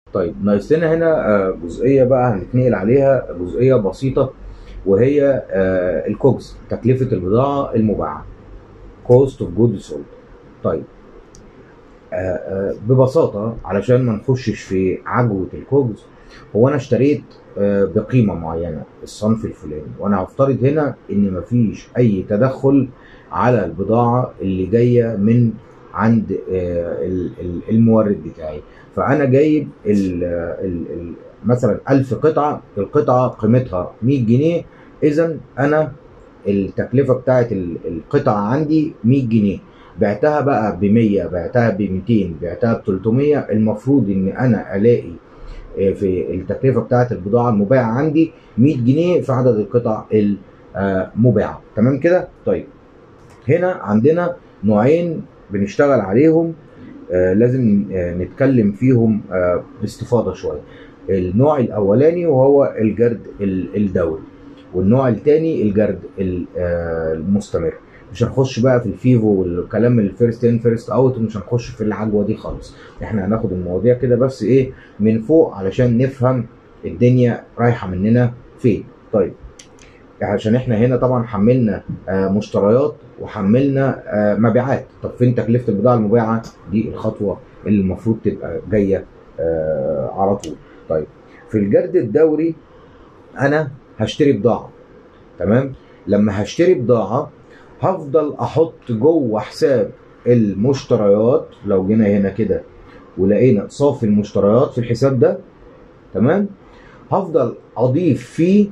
طيب ناقص لنا هنا آه، جزئيه بقى هنتنقل عليها جزئيه بسيطه وهي آه، الكوجز تكلفه البضاعه المباعه كوست اوف جود سولد طيب آه، آه، ببساطه علشان ما نخشش في عجوه الكوجز هو انا اشتريت آه، بقيمه معينه الصنف الفلاني وانا هفترض هنا ان مفيش اي تدخل على البضاعه اللي جايه من عند آه، ال- ال- المورد بتاعي فانا جايب ال ال ال مثلا 1000 قطعه القطعه قيمتها 100 جنيه اذا انا التكلفه بتاعت ال- القطعه عندي 100 جنيه بعتها بقى ب 100 بعتها ب 200 بعتها ب 300 المفروض ان انا الاقي آه، في التكلفه بتاعت البضاعه المباعه عندي 100 جنيه في عدد القطع المباعه تمام كده طيب هنا عندنا نوعين بنشتغل عليهم آه، لازم آه، نتكلم فيهم آه، باستفاضه شويه النوع الاولاني وهو الجرد ال- الدوري والنوع الثاني الجرد ال- آه، المستمر مش هنخش بقى في الفيفو والكلام الفيرست ان فيرست اوت ومش هنخش في العجوه دي خالص احنا هناخد المواضيع كده بس ايه من فوق علشان نفهم الدنيا رايحه مننا فين طيب عشان احنا هنا طبعا حملنا آه، مشتريات وحملنا آه، مبيعات طب فين تكلفه البضاعه المباعه دي الخطوه اللي المفروض تبقى جايه آه، على طول طيب في الجرد الدوري انا هشتري بضاعه تمام لما هشتري بضاعه هفضل احط جوه حساب المشتريات لو جينا هنا كده ولقينا صافي المشتريات في الحساب ده تمام هفضل اضيف فيه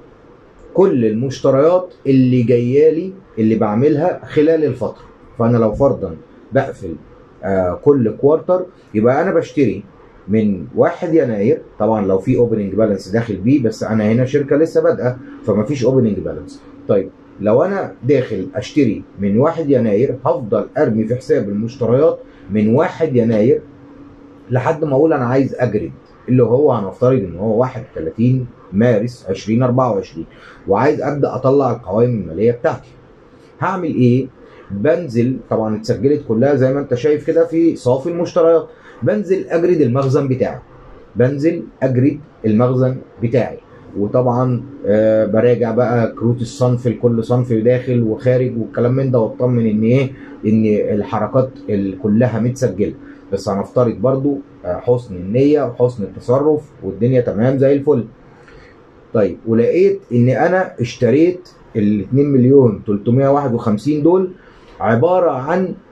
كل المشتريات اللي جايه اللي بعملها خلال الفتره فانا لو فرضا بقفل آه كل كوارتر يبقى انا بشتري من 1 يناير طبعا لو في اوبننج بالانس داخل بيه بس انا هنا شركه لسه بادئه فمفيش اوبننج بالانس طيب لو انا داخل اشتري من 1 يناير هفضل ارمي في حساب المشتريات من 1 يناير لحد ما اقول انا عايز اجرد اللي هو هنفترض ان هو 31 مارس 2024 وعايز ابدا اطلع القوائم الماليه بتاعتي هعمل ايه بنزل طبعا اتسجلت كلها زي ما انت شايف كده في صافي المشتريات بنزل اجرد المخزن بتاعي بنزل اجرد المخزن بتاعي وطبعا آه براجع بقى كروت الصنف لكل صنف داخل وخارج والكلام من ده واطمن ان ايه ان الحركات ال- كلها متسجله بس هنفترض برضو آه، حسن النيه وحسن التصرف والدنيا تمام زي الفل طيب ولقيت ان انا اشتريت ال 2 مليون 351 دول عباره عن